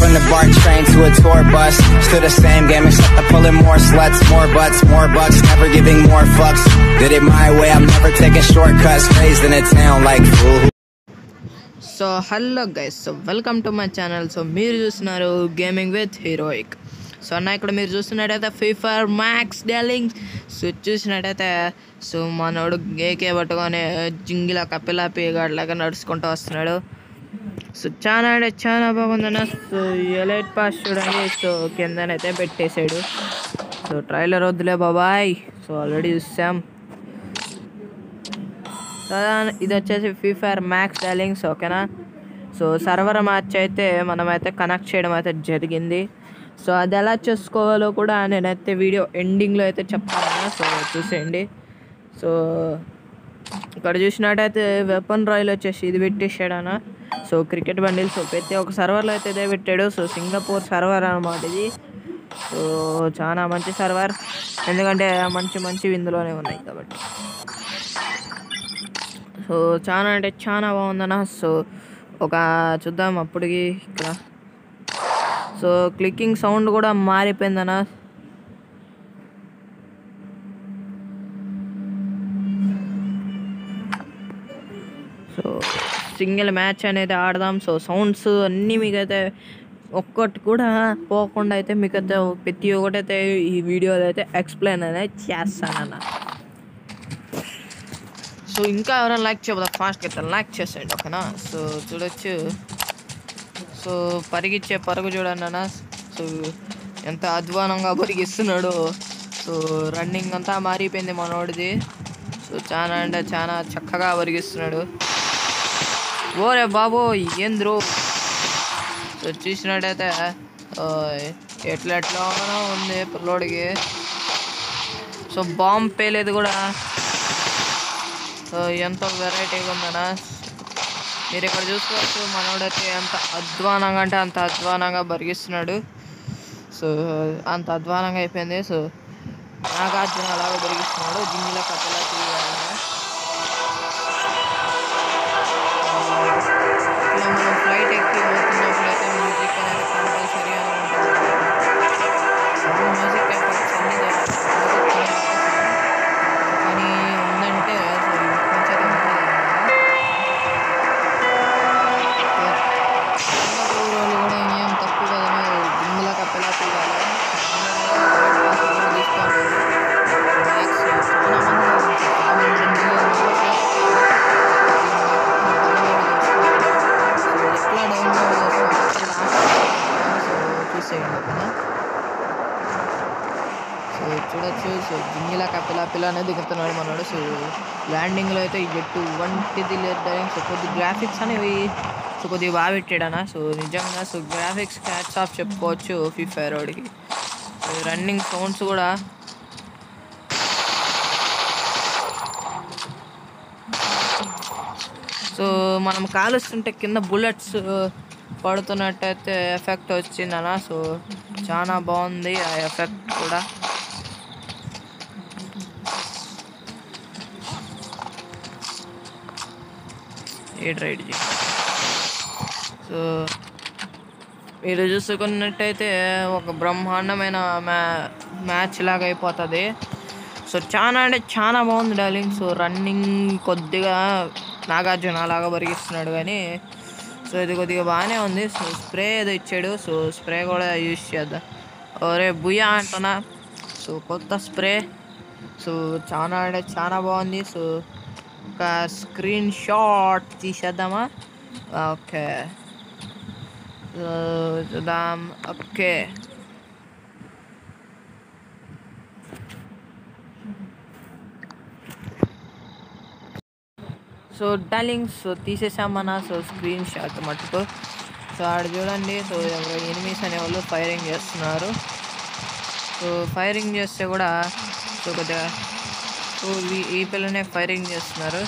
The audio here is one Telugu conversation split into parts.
From the BART train to a tour bus Still the same game except I'm pulling more sluts More butts, more bucks, never giving more fucks Did it my way, I'm never taking shortcuts Raised in a town like fool so hello guys so welcome to my channel so మీరు చూస్తున్నారు గేమింగ్ విత్ హీరోయిక్ సో అన్న ఇక్కడ మీరు చూస్తున్నట్టయితే ఫీఫర్ మ్యాక్స్ డెలింగ్ సో చూసినట్టయితే సో మనోడు ఏకే పట్టుకొని జింగిలా కపిలా లాగా నడుచుకుంటూ వస్తున్నాడు సో చాలా అంటే చాలా బాగుందన్న సో ఎలైట్ పాస్ చూడండి సో కిందనైతే పెట్టేశాడు సో ట్రైలర్ వద్దులే బాబాయ్ సో ఆల్రెడీ చూసాం సాధారణ ఇది వచ్చేసి ఫ్రీ ఫైర్ మ్యాక్స్ డైలింగ్స్ ఓకేనా సో సర్వర్ మ్యాచ్ అయితే మనమైతే కనెక్ట్ చేయడం అయితే జరిగింది సో అది ఎలా చేసుకోవాలో కూడా నేనైతే వీడియో ఎండింగ్లో అయితే చెప్తాను సో చూసేయండి సో ఇక్కడ చూసినట్టయితే వెపన్ రాయల్ వచ్చేసి ఇది పెట్టేసాడన సో క్రికెట్ బండిల్ సో ప్రతి ఒక్క సర్వర్లో అయితే ఇదే పెట్టాడు సో సింగపూర్ సర్వర్ అనమాట ఇది సో చాలా మంచి సర్వర్ ఎందుకంటే మంచి మంచివి ఇందులోనే ఉన్నాయి కాబట్టి సో చాలా అంటే చాలా బాగుందన్న సో ఒక చూద్దాం అప్పటికి ఇక్కడ సో క్లిక్కింగ్ సౌండ్ కూడా మారిపోయిందన్న సో సింగిల్ మ్యాచ్ అనేది ఆడదాం సో సౌండ్స్ అన్నీ మీకైతే ఒక్కటి కూడా పోకుండా అయితే మీకైతే ప్రతి ఒక్కటైతే ఈ వీడియోలో అయితే ఎక్స్ప్లెయిన్ అనేది చేస్తానన్న సో ఇంకా ఎవరైనా లైక్ చేయబోదా ఫాస్ట్గా అయితే లైక్ చేసేయండి ఓకేనా సో చూడొచ్చు సో పరిగిచ్చే పరుగు చూడండి అన్న సో ఎంత అధ్వానంగా పరిగిస్తున్నాడో సో రన్నింగ్ అంతా మారిపోయింది మనోడిది సో చాలా అంటే చాలా చక్కగా పరిగిస్తున్నాడు ఓరే బాబు ఏంద్రో సో చూసినట్టయితే ఆ, ఎట్లా ఎట్లానో ఉంది పిల్లోడికి సో బాంబ్ పేలేదు కూడా సో ఎంతో వెరైటీగా ఉందనా మీరు ఇక్కడ చూసుకోవచ్చు మనోడైతే ఎంత అధ్వానంగా అంటే అంత అధ్వానంగా బరిగిస్తున్నాడు సో అంత అధ్వానంగా అయిపోయింది సో నాగార్జున అలాగా బరిగిస్తున్నాడు జిమ్మిలో కథలా ఇలా మనం ఫ్లైట్ ఎక్కి పోతున్నప్పుడైతే మ్యూజిక్ అనేది కంపల్సరీ అని ఉంటుంది మ్యూజిక్ ఎఫెక్ట్స్ అన్నీ జరుగుతాయి కానీ ఉందంటే సో ఇది కొంచెం ఊరోళ్ళు కూడా ఏం తక్కువ కదా జిమ్లా కప్పలా తీయాలి తీసుకోవాలి మ్యాక్స్ చాలా మంది చాలా మంది ఎట్లా డౌన్లోడ్ చూసేయండి ఓకేనా సో చూడొచ్చు సో జింగిలా కపిలా పిల్ల అనేది దిగుతున్నాడు మనోడు సో ల్యాండింగ్లో అయితే ఈ జట్టు వంటిది లేదు సో కొద్ది గ్రాఫిక్స్ అనేవి సో కొద్దిగా బాగా పెట్టాడన సో నిజంగా సో గ్రాఫిక్స్ క్యాచ్ ఆఫ్ చెప్పుకోవచ్చు ఫీ ఫైర్ వాడికి సో రన్నింగ్ సౌండ్స్ కూడా సో మనం కాలుస్తుంటే కింద బుల్లెట్స్ పడుతున్నట్టయితే ఎఫెక్ట్ వచ్చిందనా సో చాలా బాగుంది ఆ ఎఫెక్ట్ కూడా ఏ రైడ్ సో మీరు చూసుకున్నట్టయితే ఒక బ్రహ్మాండమైన మ్యా మ్యాచ్ లాగా అయిపోతుంది సో చాలా అంటే చాలా బాగుంది డార్లింగ్ సో రన్నింగ్ కొద్దిగా నాగార్జున అలాగా బరిగిస్తున్నాడు కానీ సో ఇది కొద్దిగా బాగానే ఉంది సో స్ప్రే ఏదో ఇచ్చాడు సో స్ప్రే కూడా యూజ్ చేద్దాం ఒరే బుయా అంటున్నా సో కొత్త స్ప్రే సో చాలా అంటే చాలా బాగుంది సో ఒక స్క్రీన్ షాట్ తీసేద్దామా ఓకే సో చూద్దాం ఓకే సో డార్లింగ్ సో తీసేసామన్నా సో స్క్రీన్ షాట్ మటుకు సో ఆడ చూడండి సో ఎవరో ఎనిమిస్ అనే వాళ్ళు ఫైరింగ్ చేస్తున్నారు సో ఫైరింగ్ చేస్తే కూడా సో కొద్దిగా సో ఈ- ఈ పిల్లనే ఫైరింగ్ చేస్తున్నారు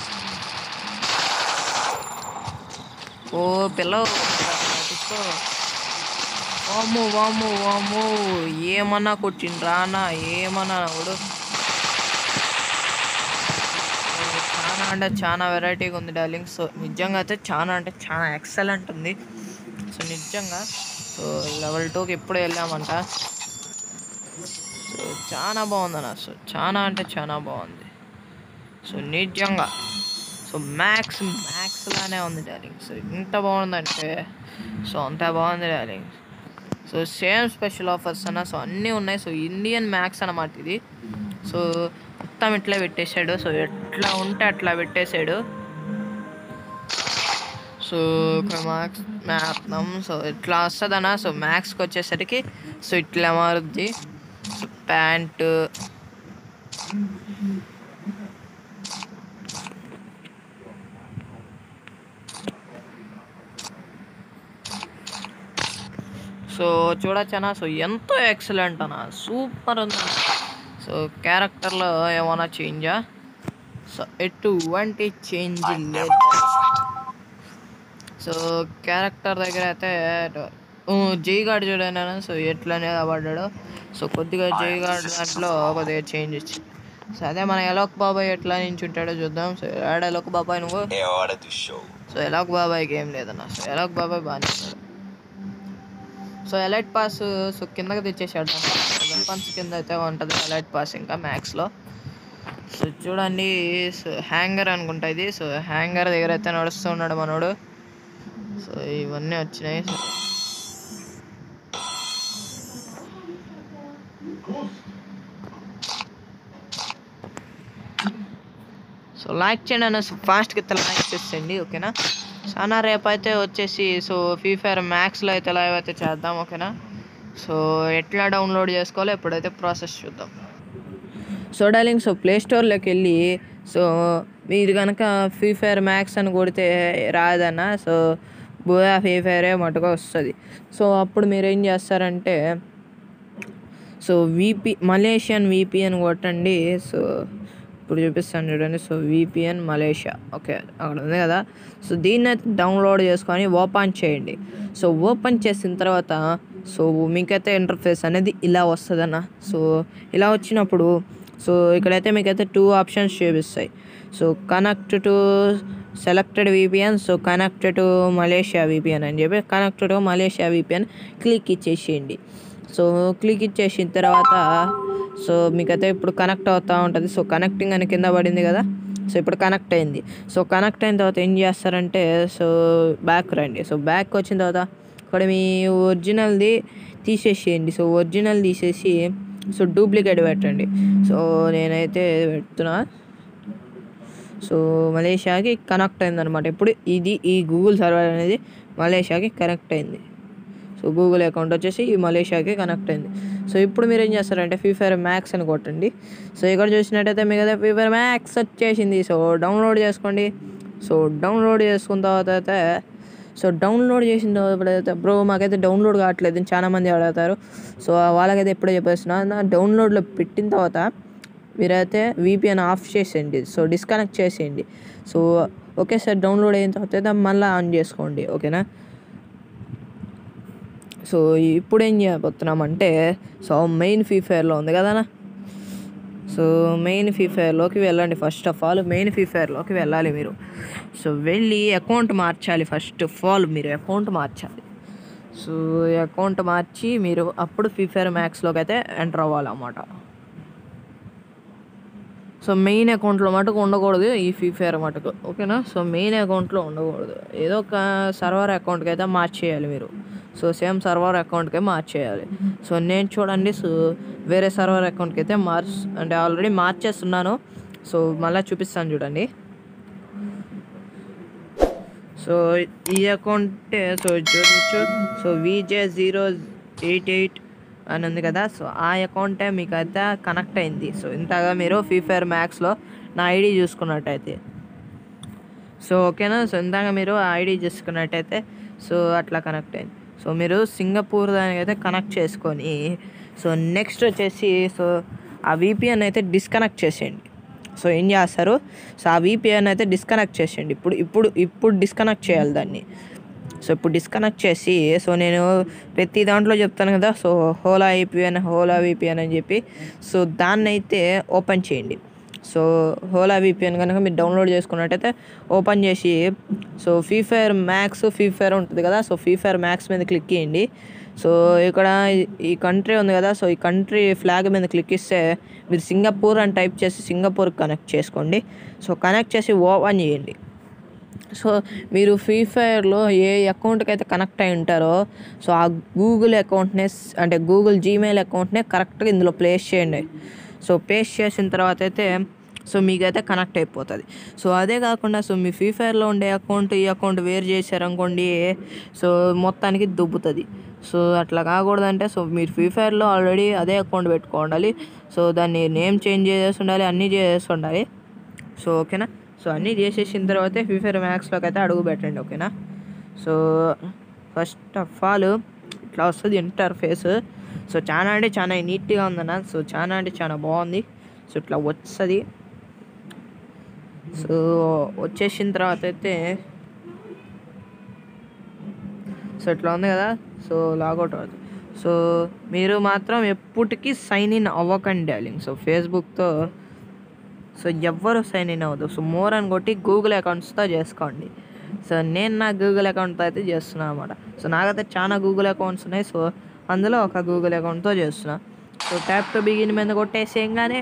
ఓ పిల్ల తీసుకో వాము వాము వాము ఏమన్నా కొట్టిండ్రా అన్న ఏమన్నా కూడా చాలా అంటే చాలా వెరైటీగా ఉంది డార్లింగ్ సో నిజంగా అయితే చాలా అంటే చాలా ఎక్సలెంట్ ఉంది సో నిజంగా సో లెవెల్ టూకి ఎప్పుడు వెళ్ళామంట సో చాలా బాగుందన్న సో చాలా అంటే చాలా బాగుంది సో నిజంగా సో మ్యాక్స్ మ్యాక్స్ లానే ఉంది డార్లింగ్ సో ఇంత బాగుందంటే సో అంత బాగుంది darling so same special offers అన్న సో అన్నీ ఉన్నాయి సో ఇండియన్ మ్యాక్స్ అన్నమాట ఇది సో మొత్తం ఇట్లా పెట్టేశాడు సో ఎట్లా ఉంటే అట్లా పెట్టేశాడు సో ఇక్కడ మ్యాక్స్ మ్యాప్నం సో ఇట్లా వస్తుందన్న సో మ్యాక్స్కి వచ్చేసరికి సో ఇట్లా మారుద్ది సో ప్యాంటు సో చూడొచ్చనా సో ఎంతో ఎక్సలెంట్ అన్న సూపర్ ఉందన్న సో క్యారెక్టర్లో ఏమైనా చేంజా సో ఎటువంటి చేంజ్ లేదు సో క్యారెక్టర్ దగ్గర అయితే జై గార్డ్ చూడండి సో ఎట్లా నిలబడ్డాడు సో కొద్దిగా జై గార్డ్ దాంట్లో కొద్దిగా చేంజ్ వచ్చింది సో అదే మన ఎలోక్ బాబాయ్ ఎట్లా నించుంటాడో చూద్దాం సో ఆడ ఎలోక్ బాబాయ్ నువ్వు É hora do show. సో ఎలాక్ బాబాయ్కి ఏం లేదన్న సో ఎలాక్ బాబాయ్ బాగానే ఉన్నాడు సో ఎలైట్ పాస్ సో కిందకి తెచ్చేసాడు వెపన్స్ కింద అయితే ఉంటుంది ఎలైట్ పాస్ ఇంకా మ్యాక్స్లో సో చూడండి సో హ్యాంగర్ అనుకుంటా ఇది సో హ్యాంగర్ దగ్గర అయితే నడుస్తూ ఉన్నాడు మనోడు సో ఇవన్నీ వచ్చినాయి సో సో లైక్ చేయండి అన్న సో ఫాస్ట్గా అయితే లైక్ చేసేయండి ఓకేనా చాలా రేపు అయితే వచ్చేసి సో ఫ్రీ ఫైర్ మ్యాక్స్లో అయితే లైవ్ అయితే చేద్దాం ఓకేనా సో ఎట్లా డౌన్లోడ్ చేసుకోవాలో ఎప్పుడైతే ప్రాసెస్ చూద్దాం సో డార్లింగ్ సో ప్లే స్టోర్లోకి వెళ్ళి సో మీరు కనుక ఫ్రీ ఫైర్ మ్యాక్స్ అని కొడితే రాదన్న సో బోయా ఫ్రీ ఫైరే మటుగా వస్తుంది సో అప్పుడు మీరు ఏం చేస్తారంటే సో వీపీ మలేషియన్ వీపీఎన్ కొట్టండి సో ఇప్పుడు చూపిస్తాను చూడండి సో వీపీఎన్ మలేషియా ఓకే అక్కడ ఉంది కదా సో దీన్ని అయితే డౌన్లోడ్ చేసుకొని ఓపెన్ చేయండి సో ఓపెన్ చేసిన తర్వాత సో మీకైతే ఇంటర్ఫేస్ అనేది ఇలా వస్తుందన్న సో ఇలా వచ్చినప్పుడు సో ఇక్కడైతే మీకైతే టూ ఆప్షన్స్ చూపిస్తాయి so connect to selected VPN so connect to Malaysia VPN అని చెప్పి connect to Malaysia VPN click ఇచ్చేసేయండి సో క్లిక్ ఇచ్చేసిన తర్వాత సో మీకైతే ఇప్పుడు కనెక్ట్ అవుతూ ఉంటుంది సో కనెక్టింగ్ అని కింద పడింది కదా సో ఇప్పుడు కనెక్ట్ అయింది సో కనెక్ట్ అయిన తర్వాత ఏం చేస్తారంటే సో బ్యాక్ రండి సో బ్యాక్ వచ్చిన తర్వాత ఇక్కడ మీ ఒరిజినల్ది తీసేసేయండి సో ఒరిజినల్ తీసేసి సో డూప్లికేట్ పెట్టండి సో నేనైతే పెడుతున్నా సో మలేషియాకి కనెక్ట్ అయిందనమాట ఇప్పుడు ఇది ఈ గూగుల్ సర్వర్ అనేది మలేషియాకి కనెక్ట్ అయింది సో గూగుల్ అకౌంట్ వచ్చేసి ఈ మలేషియాకి కనెక్ట్ అయింది సో ఇప్పుడు మీరు ఏం చేస్తారంటే ఫ్రీ ఫైర్ మ్యాక్స్ అని కొట్టండి సో ఇక్కడ చూసినట్టయితే మీకు అయితే ఫ్రీ ఫైర్ మ్యాక్స్ వచ్చేసింది సో డౌన్లోడ్ చేసుకోండి సో డౌన్లోడ్ చేసుకున్న తర్వాత అయితే సో డౌన్లోడ్ చేసిన తర్వాత అయితే బ్రో మాకైతే డౌన్లోడ్ కావట్లేదు అని చాలామంది అడుగుతారు సో వాళ్ళకైతే ఎప్పుడో చెప్పేస్తున్నా నా డౌన్లోడ్లో పెట్టిన తర్వాత మీరైతే వీపీఎన్ ఆఫ్ చేసేయండి సో డిస్కనెక్ట్ చేసేయండి సో ఓకే సార్ డౌన్లోడ్ అయిన తర్వాత అయితే మళ్ళీ ఆన్ చేసుకోండి ఓకేనా సో ఇప్పుడు ఏం చేయబోతున్నామంటే సో మెయిన్ ఫ్రీ ఫైర్లో ఉంది కదనా సో మెయిన్ ఫ్రీ ఫైర్లోకి వెళ్ళండి first of all main Free ఫైర్లోకి వెళ్ళాలి మీరు సో వెళ్ళి అకౌంట్ మార్చాలి ఫస్ట్ ఆఫ్ ఆల్ మీరు అకౌంట్ మార్చాలి సో అకౌంట్ మార్చి మీరు అప్పుడు ఫ్రీ ఫైర్ మ్యాక్స్లోకి అయితే ఎంటర్ అవ్వాలన్నమాట సో మెయిన్ అకౌంట్లో మటుకు ఉండకూడదు ఈ ఫ్రీ ఫైర్ మటుకు ఓకేనా సో మెయిన్ అకౌంట్లో ఉండకూడదు ఏదో ఒక సర్వర్ అకౌంట్కి అయితే మార్చేయాలి మీరు సో సేమ్ సర్వర్ అకౌంట్కే మార్చేయాలి సో నేను చూడండి సో వేరే సర్వర్ అకౌంట్కి అయితే మార్చ్ అంటే ఆల్రెడీ మార్చేస్తున్నాను సో మళ్ళీ చూపిస్తాను చూడండి సో ఈ అకౌంట్ సో చూడొచ్చు so VJ zero eight eight అని ఉంది కదా సో ఆ అకౌంటే మీకు అయితే కనెక్ట్ అయింది సో ఇంతగా మీరు ఫ్రీ ఫైర్ మ్యాక్స్లో నా ఐడి చూసుకున్నట్టయితే సో ఓకేనా సో ఇందాక మీరు ఆ ఐడి చూసుకున్నట్టయితే సో అట్లా కనెక్ట్ అయింది సో మీరు సింగపూర్ దానికైతే కనెక్ట్ చేసుకొని సో నెక్స్ట్ వచ్చేసి సో ఆ విపిఎన్ అయితే డిస్కనెక్ట్ చేసేయండి సో ఏం చేస్తారు సో ఆ విపిఎన్ అయితే డిస్కనెక్ట్ చేసేయండి ఇప్పుడు ఇప్పుడు ఇప్పుడు డిస్కనెక్ట్ చేయాలి దాన్ని సో ఇప్పుడు డిస్కనెక్ట్ చేసి సో నేను ప్రతి దాంట్లో చెప్తాను కదా సో హోలా విపిఎన్ హోలా విపిఎన్ అని చెప్పి సో దాన్ని అయితే ఓపెన్ చేయండి సో హోలా విపిఎన్ కనుక మీరు డౌన్లోడ్ చేసుకున్నట్టయితే ఓపెన్ చేసి so Free Fire Max Free Fire ఉంటుంది కదా సో ఫ్రీ ఫైర్ మ్యాక్స్ మీద క్లిక్ చేయండి సో ఇక్కడ ఈ- ఈ కంట్రీ ఉంది కదా సో ఈ కంట్రీ ఫ్లాగ్ మీద క్లిక్ ఇస్తే మీరు సింగపూర్ అని టైప్ చేసి సింగపూర్ కనెక్ట్ చేసుకోండి సో కనెక్ట్ చేసి ఓపెన్ చేయండి సో మీరు ఫ్రీ ఫైర్లో ఏ అకౌంట్కి అయితే కనెక్ట్ అయి ఉంటారో సో ఆ గూగుల్ అకౌంట్నే స్- అంటే గూగుల్ జీమెయిల్ అకౌంట్నే కరెక్ట్గా ఇందులో ప్లేస్ చేయండి సో ప్లేస్ చేసిన తర్వాత అయితే సో మీకైతే కనెక్ట్ అయిపోతుంది సో అదే కాకుండా సో మీ ఫ్రీ ఫైర్లో ఉండే అకౌంట్ ఈ అకౌంట్ వేరు చేశారనుకోండి సో మొత్తానికి దుబ్బుతుంది సో అట్లా కాకూడదంటే సో మీరు ఫ్రీ ఫైర్లో ఆల్రెడీ అదే అకౌంట్ పెట్టుకోవాలి సో దాన్ని నేమ్ చేంజ్ చేసేసి ఉండాలి అన్నీ చేసేసి ఉండాలి సో ఓకేనా సో అన్నీ చేసేసిన తర్వాత ఫ్రీ ఫైర్ మ్యాక్స్లోకి అయితే అడుగు పెట్టండి ఓకేనా సో ఫస్ట్ ఆఫ్ ఆల్ ఇట్లా వస్తుంది ఇంటర్ఫేస్ సో చాలా అంటే చాలా నీట్గా ఉందన్న సో చాలా అంటే చాలా బాగుంది సో ఇట్లా వస్తుంది సో వచ్చేసిన తర్వాత అయితే సో ఇట్లా ఉంది కదా సో లాగౌట్ అవుతుంది సో మీరు మాత్రం ఎప్పటికీ సైన్ ఇన్ అవ్వకండి డార్లింగ్ సో ఫేస్బుక్తో సో ఎవ్వరు సైన్ ఇన్ అవ్వదు సో మోర్ అని కొట్టి గూగుల్ అకౌంట్స్తో చేసుకోండి సో నేను నా గూగుల్ అకౌంట్తో అయితే చేస్తున్నాను అనమాట సో నాకైతే చాలా గూగుల్ అకౌంట్స్ ఉన్నాయి సో అందులో ఒక గూగుల్ అకౌంట్తో చేస్తున్నా సో ట్యాప్ టు బిగిన్ మీద కొట్టేసేయంగానే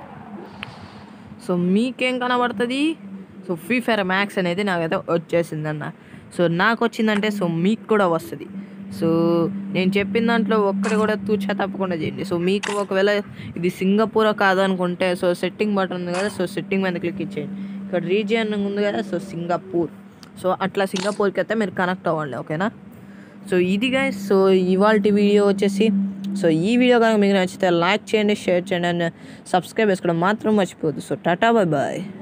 సో మీకేం కనబడుతుంది సో ఫ్రీ ఫైర్ మ్యాక్స్ అనేది నాకైతే వచ్చేసిందన్న సో నాకు వచ్చిందంటే సో మీకు కూడా వస్తుంది సో నేను చెప్పిన దాంట్లో ఒక్కటి కూడా తూచా తప్పకుండా చేయండి సో మీకు ఒకవేళ ఇది సింగపూర్ కాదు అనుకుంటే సో సెట్టింగ్ బటన్ ఉంది కదా సో సెట్టింగ్ మీద క్లిక్ ఇచ్చేయండి ఇక్కడ రీజియన్ ఉంది కదా సో సింగపూర్ సో అట్లా సింగపూర్కి అయితే మీరు కనెక్ట్ అవ్వండి ఓకేనా సో ఇది గైస్ సో ఇవాళ వీడియో వచ్చేసి సో ఈ వీడియో కనుక మీకు నచ్చితే లైక్ చేయండి షేర్ చేయండి అండ్ సబ్స్క్రైబ్ చేసుకోవడం మాత్రం మర్చిపోవద్దు సో టాటా బాయ్ బాయ్